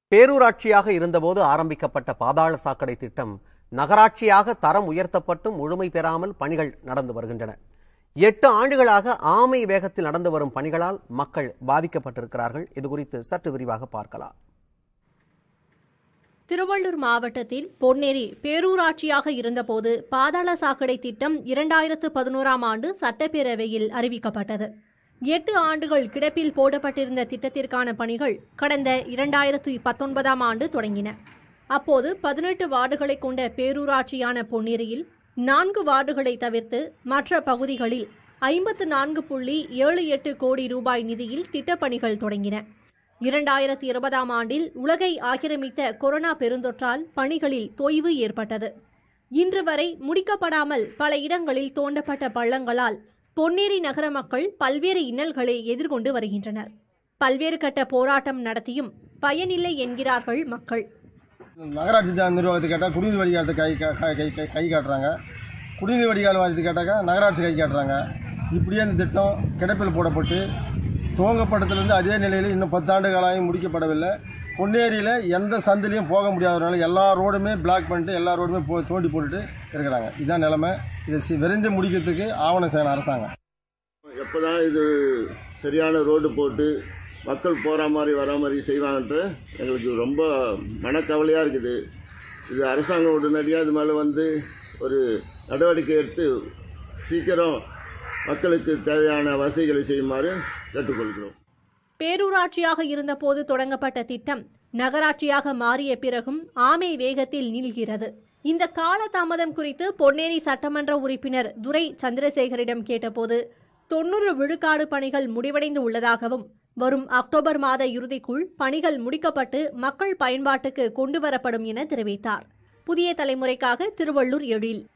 பேரூராட்சியாக இருந்தபோது ஆரம்பிக்கப்பட்ட பாதாள சாக்கடை திட்டம் நகராட்சியாக தரம் உயர்த்தப்பட்டும் முழுமை பெறாமல் பணிகள் நடந்து வருகின்றன எட்டு ஆண்டுகளாக ஆமை வேகத்தில் நடந்து வரும் பணிகளால் மக்கள் பாதிக்கப்பட்டிருக்கிறார்கள் இது குறித்து சற்று விரிவாக பார்க்கலாம் திருவள்ளூர் மாவட்டத்தில் பொன்னேரி பேரூராட்சியாக இருந்தபோது பாதாள சாக்கடை திட்டம் இரண்டாயிரத்து பதினோராம் ஆண்டு சட்டப்பேரவையில் அறிவிக்கப்பட்டது எட்டு ஆண்டுகள் கிடப்பில் போடப்பட்டிருந்த திட்டத்திற்கான பணிகள் கடந்த இரண்டாயிரத்து பத்தொன்பதாம் ஆண்டு தொடங்கின அப்போது பதினெட்டு வார்டுகளை கொண்ட பேரூராட்சியான பொன்னேரியில் நான்கு வார்டுகளை தவிர்த்து மற்ற பகுதிகளில் ஐம்பத்து நான்கு புள்ளி ஏழு எட்டு கோடி ரூபாய் நிதியில் திட்டப்பணிகள் தொடங்கின இரண்டாயிரத்தி இருபதாம் ஆண்டில் உலகை ஆக்கிரமித்த கொரோனா பெருந்தொற்றால் பணிகளில் தொய்வு ஏற்பட்டது இன்று வரை முடிக்கப்படாமல் பல இடங்களில் தோண்டப்பட்ட பள்ளங்களால் பொன்னேரி நகர மக்கள் பல்வேறு இன்னல்களை எதிர்கொண்டு வருகின்றனர் பல்வேறு கட்ட போராட்டம் நடத்தியும் பயனில்லை என்கிறார்கள் மக்கள் நகராட்சி தான் நிர்வாகத்தை கேட்டால் குடிநீர் வடிகாலத்தை கை கை கை கை கை காட்டுறாங்க குடிநீர் வடிகால் வாரியத்தை கேட்டாக்கா நகராட்சி கை காட்டுறாங்க இப்படியே இந்த திட்டம் கிடப்பில் போடப்பட்டு துவங்கப்பட்டதுலேருந்து அதே நிலையில் இன்னும் பத்தாண்டு காலம் முடிக்கப்படவில்லை பொன்னேரியில் எந்த சந்திலையும் போக முடியாததுனால எல்லா ரோடுமே பிளாக் பண்ணிட்டு எல்லா ரோடுமே போ தோண்டி போட்டுட்டு இருக்கிறாங்க இதுதான் நிலைமை இதை சி- விரைந்து முடிக்கிறதுக்கு ஆவணம் செய்யணும் அரசாங்கம் எப்போதான் இது சரியான ரோடு போட்டு மக்கள் போகிற மாதிரி வர மாதிரி செய்வாங்கன்ட்டு எங்களுக்கு ரொம்ப மனக்கவலையாக இருக்குது இது அரசாங்கம் உடனடியாக இது மேலே வந்து ஒரு நடவடிக்கை எடுத்து சீக்கிரம் மக்களுக்கு தேவையான வசதிகளை செய்யுமாறு கேட்டுக்கொள்கிறோம் பேரூராட்சியாக இருந்தபோது தொடங்கப்பட்ட திட்டம் நகராட்சியாக மாறிய பிறகும் ஆமை வேகத்தில் நீள்கிறது இந்த கால தாமதம் குறித்து பொன்னேரி சட்டமன்ற உறுப்பினர் துரை சந்திரசேகரிடம் கேட்டபோது தொன்னூறு விழுக்காடு பணிகள் முடிவடைந்து உள்ளதாகவும் வரும் அக்டோபர் மாத இறுதிக்குள் பணிகள் முடிக்கப்பட்டு மக்கள் பயன்பாட்டுக்கு கொண்டு வரப்படும் என தெரிவித்தார் புதிய தலைமுறைக்காக திருவள்ளூர் எழில்